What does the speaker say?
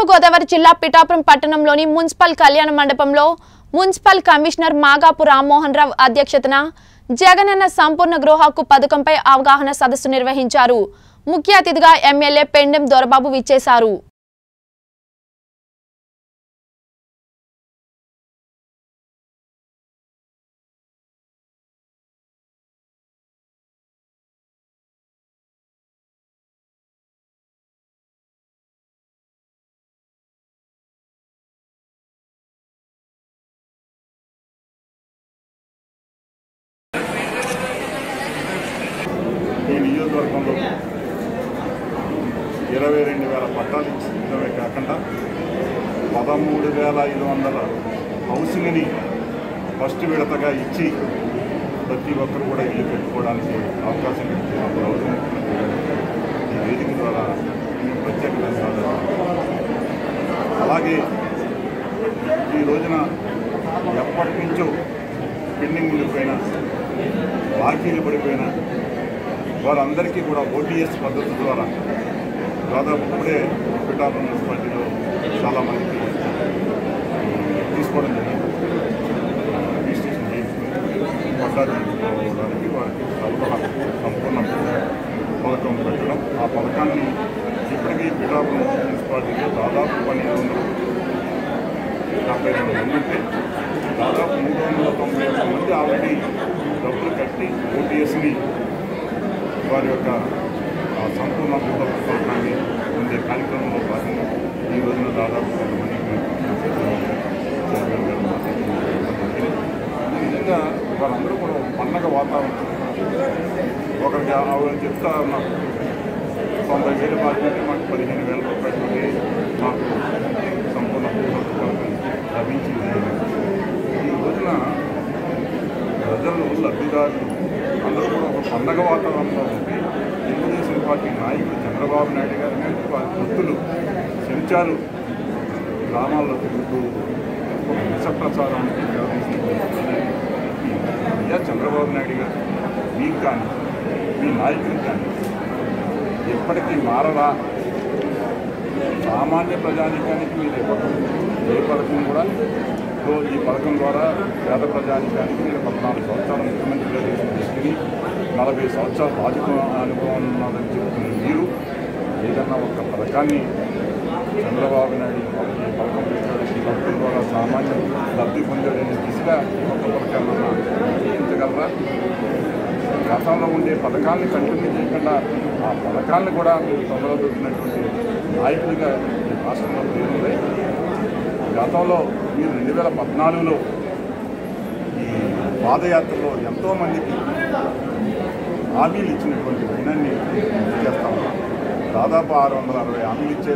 తూర్పుగోదావరి జిల్లా పిఠాపురం పట్టణంలోని మున్సిపల్ కళ్యాణ మండపంలో మున్సిపల్ కమిషనర్ మాగాపు రామ్మోహన్ రావు అధ్యక్షతన జగనన్న సంపూర్ణ గృహ పథకంపై అవగాహన సదస్సు నిర్వహించారు ముఖ్య అతిథిగా ఎమ్మెల్యే పెండెం దొరబాబు విచ్చేశారు ఈ నియోజకవర్గంలో ఇరవై రెండు వేల పట్టాలు ఇచ్చడమే కాకుండా పదమూడు వేల ఐదు వందల హౌసింగ్ని ఫస్ట్ విడతగా ఇచ్చి ప్రతి ఒక్కరు కూడా ఇల్లు పెట్టుకోవడానికి అవకాశం ఇచ్చిన గౌరవం ఈ వేదిక ద్వారా ప్రత్యేక ధన్యవాదాలు అలాగే ఈ రోజున ఎప్పటి నుంచో పెండింగ్ ఉండిపోయిన బాకీలు పడిపోయిన వారందరికీ కూడా ఓటీఎస్ పద్ధతి ద్వారా దాదాపు ఇప్పుడే పిఠాపురం మున్సిపాలిటీలో చాలామందికి తీసుకోవడం జరిగింది రిజిస్ట్రేషన్ చేయించుకుని పట్టాలు తీసుకోవడానికి వారికి సర్వ సంపూర్ణ పథకం పెట్టడం ఆ పథకాన్ని ఇప్పటికీ పిఠాపురం మున్సిపాలిటీలో దాదాపు పన్నెండు వందల డెబ్బై రెండు మంది ఉంటే దాదాపు మూడు వందల తొంభై ఒక్క మంది ఆల్రెడీ డబ్బులు కట్టి ఓటీఎస్ని వారి యొక్క ఆ, సంపూర్ణ భూత పథకాన్ని పొందే కార్యక్రమంలో భాగంగా ఈ రోజున దాదాపు కొంతమందికి చైర్మన్ గారు మాట్లాడుతున్న ఈ విధంగా వారందరూ కూడా ఒక పండగ వాతావరణం ఒకరికి ఆవిడ చెప్తా ఉన్నారు తొంభై వేలు మాట్లాడితే మాకు పదిహేను వేల రూపాయలతోటి మాకు సంపూర్ణ భూత పథకం లభించింది ఈ రోజున ప్రజలు లబ్ధిదారులు అందరూ కూడా ఒక పండగ వాతావరణంలో ఉంటే తెలుగుదేశం పార్టీ నాయకులు చంద్రబాబు నాయుడు గారు కానీ వారి భక్తులు చెంచాలు గ్రామాల్లో తిరుగుతూ ఒక విష ప్రచారానికి అయ్యా చంద్రబాబు నాయుడు గారు మీకు కానీ మీ నాయకులకు కానీ ఎప్పటికీ మారరా సామాన్య ప్రజానికానికి మీరు ఇవ్వడం ఏ పథకం కూడా సో ఈ పథకం ద్వారా పేద ప్రజానికానికి మీరు పద్నాలుగు సంవత్సరాలు ముఖ్యమంత్రిగా చేసిన వ్యక్తిని నలభై సంవత్సరాలు రాజకీయ అనుభవం ఉన్నదని చెప్తున్న మీరు ఏదన్నా ఒక పథకాన్ని చంద్రబాబు నాయుడు ఈ పథకం పెట్టాడు ఈ పథకం ద్వారా సామాన్య లబ్ధి పొందాడనే దిశగా ఒక పథకాన్ని అందించగలరా గతంలో ఉండే పథకాన్ని కంటిన్యూ చేయకుండా ఆ పథకాన్ని కూడా మీరు తొందరపెట్టినటువంటి నాయకుడిగా ఈ రాష్ట్రంలో పేరుంది గతంలో మీరు రెండు వేల పద్నాలుగులో ఈ పాదయాత్రలో ఎంతోమందికి హామీలు ఇచ్చినటువంటి వినాన్ని చేస్తా ఉన్నాం దాదాపు ఆరు వందల అరవై హామీలు ఇచ్చే